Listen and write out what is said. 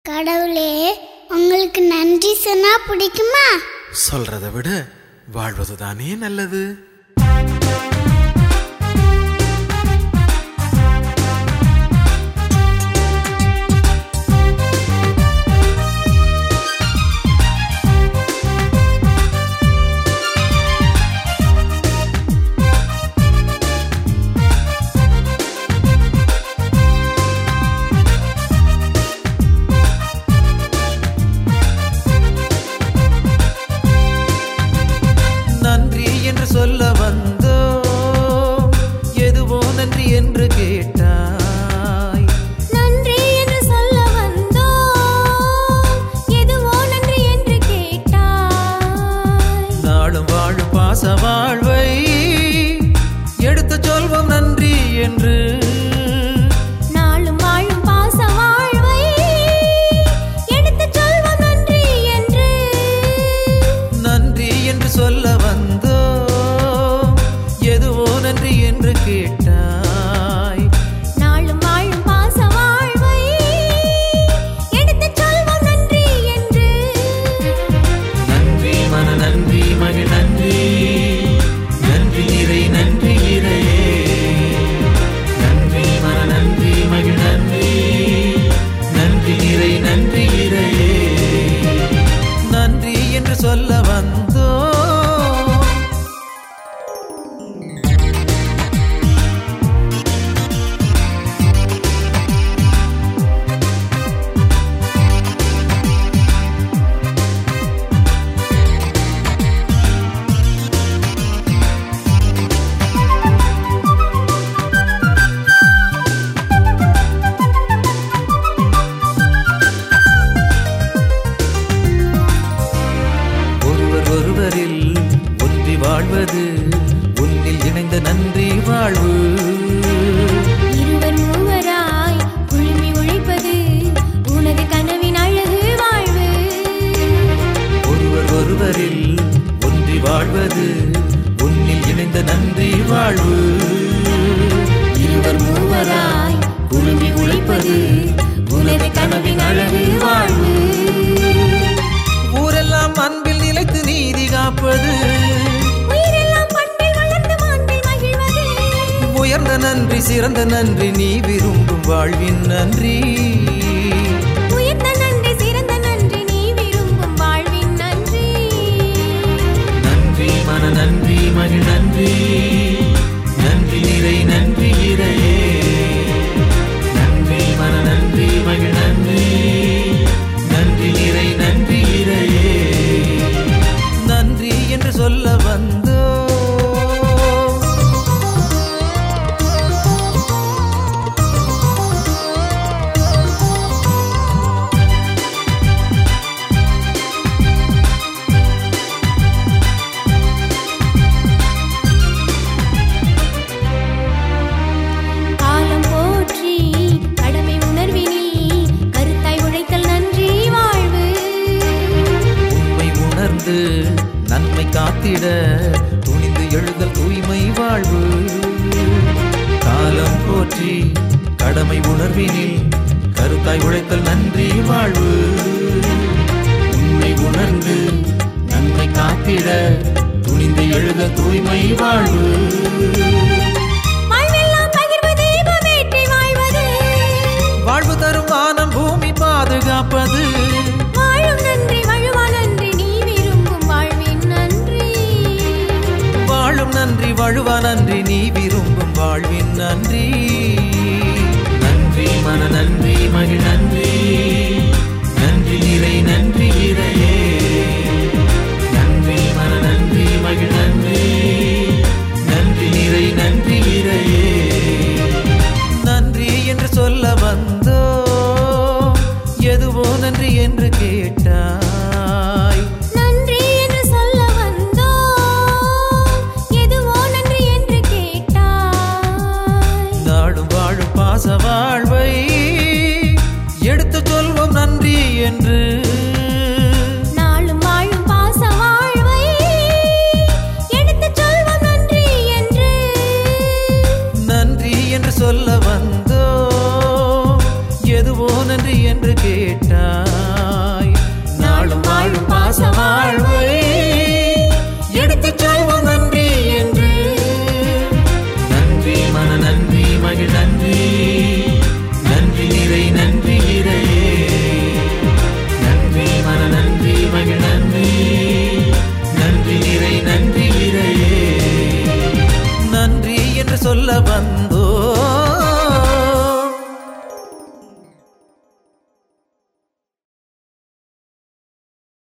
கடவுளே உங்களுக்கு நன்றி சொன்னா பிடிக்குமா சொல்றதை விட வாழ்வது தானே நல்லது நன்றி என்று சொல்ல வந்தோ எதுவோ நன்றி என்று கேட்டாய் நன்றி என்று சொல்ல வந்தோம் எதுவோ நன்றி என்று கேட்டாய் நாளும் வாழும் பாச வாழ்வை எடுத்து சொல்வோம் நன்றி என்று நாளும் வாழும் பாச வாழ்வை எடுத்துச் சொல்வோம் நன்றி என்று நன்றி என்று சொல்ல வந்தோ எதுவோ நன்றி என்று கேட்டாய் நாளும் வாழும் பாச வாழ்வை எடுத்துச் சொல்வோம் நன்றி என்று நன்றி மன நன்றி மகிழ் நன்றி நன்றி இறை நன்றி இறையே நன்றி மன நன்றி மகிழ் நன்றி நன்றி இறை நன்றி இறையே நன்றி என்று சொல்ல வந்தோ ஒருவர் ஒருவரில் ஒன்றி வாழ்வது உன்னில் இணைந்த நன்றி வாழ்வு இருவர் மூவராய் குழுமி உழைப்பது உனது கனவின் அழகு வாழ்வு ஒருவர் ஒருவரில் ஒன்றி வாழ்வது உன்னில் இணைந்த நன்றி வாழ்வு இருவர் மூவராய் குழுமி உழைப்பது உனது கனவின் அழகு வாழ்வு ஊரெல்லாம் அன்பில் நிலைத்து நீதி காப்பது உயிரெல்லாம் பண்பில் வளர்ந்து மாண்பில் மகிழ்வது உயர்ந்த நன்றி சிறந்த நன்றி நீ விரும்பும் வாழ்வின் நன்றி உயர்ந்த நன்றி சிறந்த நன்றி நீ விரும்பும் வாழ்வின் நன்றி நன்றி மன நன்றி மகிழ் நன்றி நன்றி நிறை நன்றி இறையே நன்றி மன நன்றி மகிழ் நன்றி நன்றி நிறை நன்றி இறையே நன்றி என்று சொல்ல வந்தோ காலம் போற்றி கடமை உணர்வினில் கருத்தாய் உழைத்தல் நன்றி வாழ்வு உண்மை உணர்ந்து நன்மை காத்திட துணிந்து எழுதல் தூய்மை வாழ்வு காலம் போற்றி கடமை உணர்வினில் கருத்தாய் உழைத்தல் நன்றி வாழ்வு உண்மை உணர்ந்து நன்மை காத்திட துணிந்து எழுத தூய்மை வாழ்வு வாழ்வெல்லாம் பகிர்வு தீபமேற்றி வாழ்வது வாழ்வு தரும் வானம் பூமி பாதுகாப்பது வாழும் நன்றி வழுவா நன்றி நீ விரும்பும் வாழ்வின் நன்றி வாழும் நன்றி வழுவா நன்றி நீ விரும்பும் வாழ்வின் நன்றி நன்றி மன நன்றி மகிழ் நன்றி நன்றி நிறை நன்றி இறையே நன்றி மன நன்றி மகிழ் நன்றி நன்றி நிறை நன்றி இறையே நன்றி என்று சொல்ல வந்தோ எதுவோ நன்றி என்று கேட்டாய் நன்றி என்று சொல்ல வந்தோம் எதுவோ நன்றி என்று கேட்டாய் நாடும் வாழும் பாச வாழ்வை எடுத்து சொல்வோம் நன்றி என்று நாளும் வாழும் பாச வாழ்வை எடுத்துச் சொல்வோம் நன்றி என்று நன்றி என்று சொல்ல வந்தோ எதுவோ நன்றி என்று கேட்டாய் சொல்ல வந்தோ